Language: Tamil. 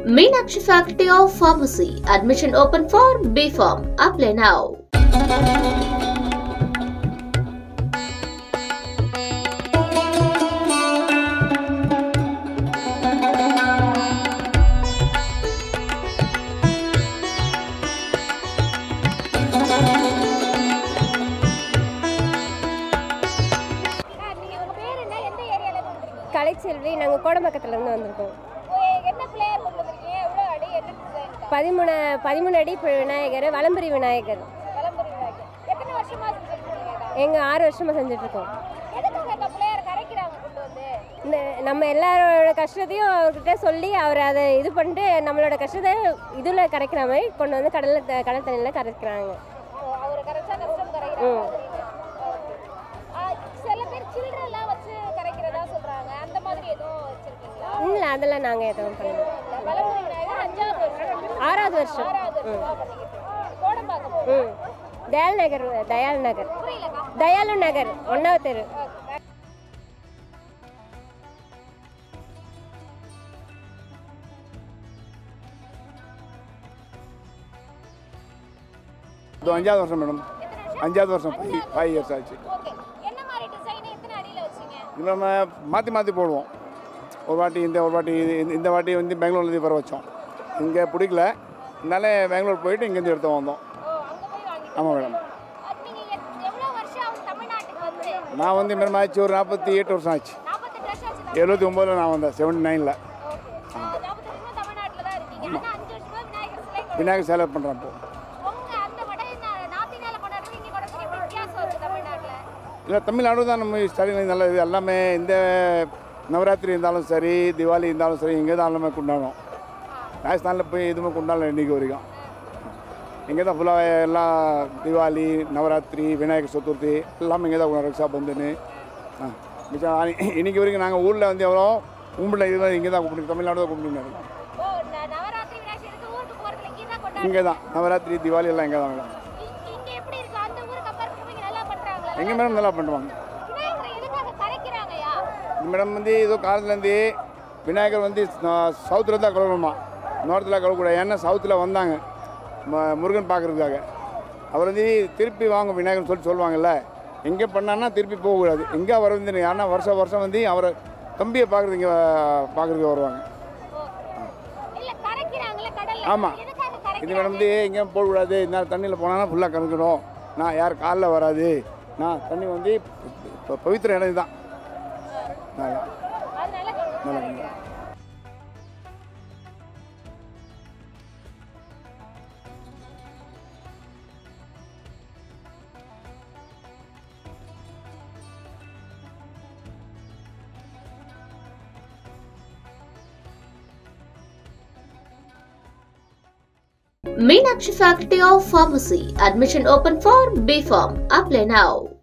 Meenakshi Faculty of Pharmacy. Admission open for B Farm. Apply now. நீங்க உங்க பேர் என்ன எந்த ஏரியால இருந்து வந்திருக்கீங்க கலைச்செல்வி நாங்கள் கோடம்பக்கத்துலேருந்து வந்திருக்கோம் ஓ, என்ன பிளேயர் கொண்டு வந்திருக்கீங்க எவ்வளவு அடி என்ன டிசைன் பதிமூணு பதிமூணு அடி பி- விநாயகர் வலம்புரி விநாயகர் விளம்பரம் விநாயகர் எத்தனை வருஷமா செஞ்சிருக்கீங்க எங்கள் ஆறு வருஷமாக செஞ்சுட்ருக்கோம் எதுக்காக இந்த பிளேயர் கரைக்கிறாங்க கொண்டு வந்து இந்த நம்ம எல்லாரோட கஷ்டத்தையும் அவர்கிட்ட சொல்லி அவர் அதை இது பண்ணிட்டு நம்மளோட கஷ்டத்தை இதில் கரைக்கிற மாதிரி கொண்டு வந்து கடலில் த- கடல் தண்ணியில் கரைக்கிறாங்க ஓ, அவரை கரைச்சா கஷ்டம் கரைக்கிறாங்க ம். ஆ, சில பேர் சில்லறை எல்லாம் வச்சு கரைக்கிறதா சொல்றாங்க அந்த மாதிரி எதுவும் வச்சிருக்கீங்களா இல்லை அதெல்லாம் நாங்கள் எதுவும் பண்ணல இந்த விளம்பரம் விநாயகர் அஞ்சாவது வருஷம் ஆறாவது வருஷம் ஆறாவது வருஷமா பண்ணிக்கிட்டு இருக்கீங்க. கோடம்பாக்கம் ம் தயால் நகர் தயால் நகர் புரியலக்கா தயாலு நகர் ஒன்றாவது தெரு இது அஞ்சாவது வருஷம் மேடம் எத்தனை வருஷம் அஞ்சாவது வருஷம் ஃபைவ் ஃபைவ் இயர்ஸ் ஆச்சு ஓகே என்ன மாதிரி டிசைன் எத்தனை அடியில வச்சீங்க இது நம்ம மாற்றி மாற்றி போடுவோம் ஒரு வாட்டி இந்த ஒரு வாட்டி இது இந்த- இந்த வாட்டி வந்து பெங்களூர்லேருந்து வர வச்சோம் இங்கே பிடிக்கல அதனால பெங்களூர் போயிட்டு இங்கேருந்து எடுத்து வந்தோம் ஓ அங்க போய் வாங்கிட்டு ஆமாம் மேடம் அது நீங்க எத்- எவ்வளவு வருஷம் ஆகும் தமிழ்நாட்டுக்கு வந்து நான் வந்து மேடம் ஆச்சு ஒரு நாற்பத்தி எட்டு வருஷம் ஆச்சு நாற்பத்தெட்டு வருஷம் ஆச்சு எழுபத்தி ஒம்போதில் நான் வந்தேன் செவன்டி நைனில் ஓகே நாற்பத்தெட்டு வருஷம் தமிழ்நாட்டுல தான் இருக்கீங்க ஆனா அஞ்சு வருஷமா விநாயகர் சிலை கொண்டு- விநாயகர் சேலை பண்ணுறேன் இப்போ உங்க அந்த வடை நாத்தினால கொண்டாடுறது இங்க கொண்டாடுறது எப்படி வித்தியாசம் இருக்கு தமிழ்நாட்டுல இல்லை தமிழ்நாடு தான் நம்ம ஸ்டார்டிங் நல்ல இது எல்லாமே இந்த நவராத்திரி இருந்தாலும் சரி திவாலி இருந்தாலும் சரி இங்கே தான் எல்லாமே கொண்டாடும் ராஜஸ்தானில் போய் எதுவுமே கொண்டாடல இன்றைக்கி வரைக்கும் இங்கே தான் ஃபுல்லாக எல்லாம் திவாலி நவராத்திரி விநாயகர் சதுர்த்தி எல்லாமே இங்கே தான் கொண்டாடுறோம் ரக்ஷா பந்தனு ஆ மிச்சம் அனி- இன்னைக்கு வரைக்கும் நாங்கள் ஊரில் வந்து எவ்வளோ கும்பிடல இது இங்கே தான் கும்பிட்டு தமிழ்நாடு தான் கும்பிட்டு ஓ ந- நவராத்திரி விநாயகர் இருக்கு ஊருக்கு போறதுல இங்க தான் கொண்டாடுறோம் இங்கே தான் நவராத்திரி திவாலி எல்லாம் இங்கே தான் மேடம் இங்க எப்படி இருக்கு அந்த ஊர் கம்பேர் பண்ணி இங்க நல்லா பண்றாங்களா எங்கே மேடம் நல்லா பண்ணுவாங்க விநாயகரை எதுக்காக கரைக்கிறாங்கயா மேடம் வந்து ஏதோ காலத்துலேருந்து விநாயகர் வந்து சவுத்தில் தான் கழுவணுமா நார்த்தில் கழுவக்கூடாது ஏன்னா சவுத்தில் வந்தாங்க ம- முருகன் பார்க்குறதுக்காக அவர் வந்து திருப்பி வாங்க விநாயகர்னு சொல்லி சொல்லுவாங்கல்ல எங்கே பண்ணான்னா திருப்பி போகக்கூடாது எங்கே வர வந்து ஏன்னா வருஷம் வருஷம் வந்து அவரை தம்பியை பார்க்குறது இங்கே பார்க்குறதுக்கு வருவாங்க இல்ல கரைக்கிறாங்கல்ல கடல்ல ஆமாம் எதுக்காக இது கரைக்கிறாங்க மேடம் வந்து எங்கேயும் போகக்கூடாது இந்த நேரம் தண்ணியில் போனாலும் ஃபுல்லாக கறக்கணும் நான் யார் காலில் வராது நான் தண்ணி வந்து இப்போ பவித்திர இடம் இதுதான் நல்லா அதனால நல்லா நல்லா Meenakshi Faculty of Pharmacy. Admission open for B Farm. Apply now.